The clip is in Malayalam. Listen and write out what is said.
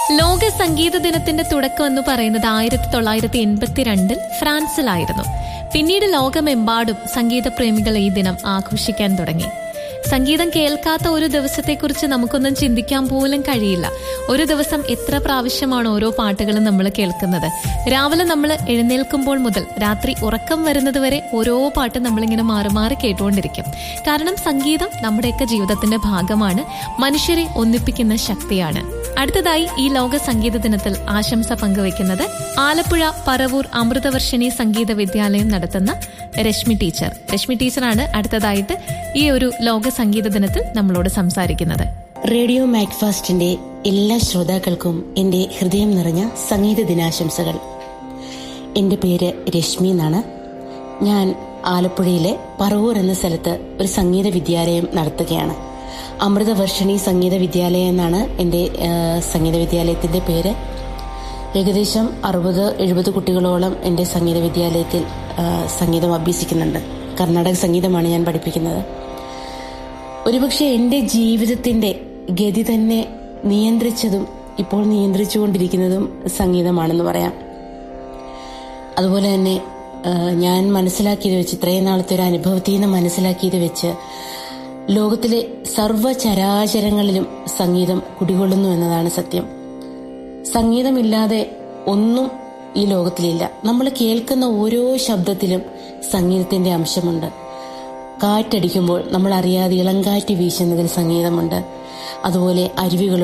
ലോക സംഗീത ദിനത്തിന്റെ തുടക്കം എന്ന് പറയുന്നത് ആയിരത്തി തൊള്ളായിരത്തി എൺപത്തിരണ്ടിൽ ഫ്രാൻസിലായിരുന്നു പിന്നീട് ലോകമെമ്പാടും സംഗീത പ്രേമികൾ ഈ ദിനം ആഘോഷിക്കാൻ തുടങ്ങി സംഗീതം കേൾക്കാത്ത ഒരു ദിവസത്തെക്കുറിച്ച് നമുക്കൊന്നും ചിന്തിക്കാൻ പോലും കഴിയില്ല ഒരു ദിവസം എത്ര പ്രാവശ്യമാണ് ഓരോ പാട്ടുകളും നമ്മൾ കേൾക്കുന്നത് രാവിലെ നമ്മൾ എഴുന്നേൽക്കുമ്പോൾ മുതൽ രാത്രി ഉറക്കം വരുന്നത് വരെ ഓരോ പാട്ടും നമ്മളിങ്ങനെ മാറി മാറി കേട്ടുകൊണ്ടിരിക്കും കാരണം സംഗീതം നമ്മുടെയൊക്കെ ജീവിതത്തിന്റെ ഭാഗമാണ് മനുഷ്യരെ ഒന്നിപ്പിക്കുന്ന ശക്തിയാണ് അടുത്തതായി ഈ ലോക സംഗീത ദിനത്തിൽ ആശംസ പങ്കുവയ്ക്കുന്നത് ആലപ്പുഴ പറവൂർ അമൃതവർഷിണി സംഗീത വിദ്യാലയം നടത്തുന്ന രശ്മി ടീച്ചർ രശ്മി ടീച്ചറാണ് അടുത്തതായിട്ട് ഈ ഒരു ലോക സംഗീത ദിനത്തിൽ നമ്മളോട് സംസാരിക്കുന്നത് റേഡിയോ മാക്ഫാസ്റ്റിന്റെ എല്ലാ ശ്രോതാക്കൾക്കും എന്റെ ഹൃദയം നിറഞ്ഞ സംഗീത ദിനാശംസകൾ എന്റെ പേര് രശ്മി എന്നാണ് ഞാൻ ആലപ്പുഴയിലെ പറവൂർ എന്ന സ്ഥലത്ത് ഒരു സംഗീത വിദ്യാലയം നടത്തുകയാണ് അമൃതവർഷിണി സംഗീത വിദ്യാലയം എന്നാണ് എൻ്റെ ആ, സംഗീത വിദ്യാലയത്തിന്റെ പേര് ഏകദേശം അറുപത് എഴുപത് കുട്ടികളോളം എൻ്റെ സംഗീത വിദ്യാലയത്തിൽ ആ, സംഗീതം അഭ്യസിക്കുന്നുണ്ട് കർണാടക സംഗീതമാണ് ഞാൻ പഠിപ്പിക്കുന്നത് ഒരുപക്ഷെ എൻ്റെ ജീവിതത്തിന്റെ ഗതി തന്നെ നിയന്ത്രിച്ചതും ഇപ്പോൾ നിയന്ത്രിച്ചുകൊണ്ടിരിക്കുന്നതും സംഗീതമാണെന്ന് പറയാം അതുപോലെ തന്നെ ആ, ഞാൻ മനസ്സിലാക്കിയത് വെച്ച് ഇത്രയും നാളത്തെ ഒരു അനുഭവത്തിൽ നിന്ന് മനസ്സിലാക്കിയത് വെച്ച് ലോകത്തിലെ സർവ്വചരാചരങ്ങളിലും സംഗീതം കുടികൊള്ളുന്നു എന്നതാണ് സത്യം സംഗീതമില്ലാതെ ഒന്നും ഈ ലോകത്തിലില്ല നമ്മൾ കേൾക്കുന്ന ഓരോ ശബ്ദത്തിലും സംഗീതത്തിന്റെ അംശമുണ്ട് കാറ്റടിക്കുമ്പോൾ നമ്മൾ അറിയാതെ ഇളങ്കാറ്റ് വീശുന്നതിൽ സംഗീതമുണ്ട് അതുപോലെ അരുവികളുടെ